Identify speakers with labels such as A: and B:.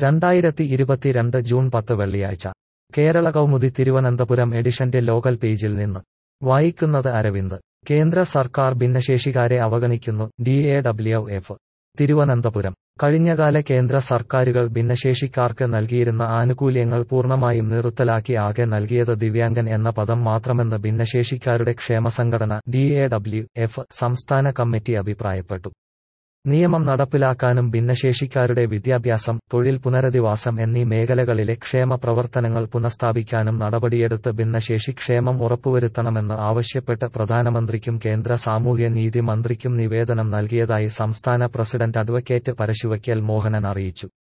A: രണ്ടായിരത്തി ഇരുപത്തിരണ്ട് ജൂൺ പത്ത് വെള്ളിയാഴ്ച കേരള കൗമുദി തിരുവനന്തപുരം എഡിഷന്റെ ലോക്കൽ പേജിൽ നിന്ന് വായിക്കുന്നത് അരവിന്ദ് കേന്ദ്ര സർക്കാർ ഭിന്നശേഷിക്കാരെ അവഗണിക്കുന്നു D A W F Thiruvananthapuram കഴിഞ്ഞകാല കേന്ദ്ര സർക്കാരുകൾ ഭിന്നശേഷിക്കാർക്ക് നൽകിയിരുന്ന ആനുകൂല്യങ്ങൾ പൂർണ്ണമായും നിർത്തലാക്കി ആകെ നൽകിയത് ദിവ്യാംഗൻ എന്ന പദം മാത്രമെന്ന് ഭിന്നശേഷിക്കാരുടെ ക്ഷേമസംഘടന ഡി എ ഡബ്ല്യു എഫ് സംസ്ഥാന കമ്മിറ്റി അഭിപ്രായപ്പെട്ടു നിയമം നടപ്പിലാക്കാനും ഭിന്നശേഷിക്കാരുടെ വിദ്യാഭ്യാസം തൊഴിൽ പുനരധിവാസം എന്നീ മേഖലകളിലെ ക്ഷേമ പ്രവർത്തനങ്ങൾ പുനഃസ്ഥാപിക്കാനും നടപടിയെടുത്ത് ഭിന്നശേഷി ക്ഷേമം ഉറപ്പുവരുത്തണമെന്ന് ആവശ്യപ്പെട്ട് പ്രധാനമന്ത്രിക്കും കേന്ദ്ര സാമൂഹ്യനീതി മന്ത്രിക്കും നിവേദനം നൽകിയതായി സംസ്ഥാന പ്രസിഡന്റ് അഡ്വക്കേറ്റ് പരശുവയ്ക്കൽ മോഹനൻ അറിയിച്ചു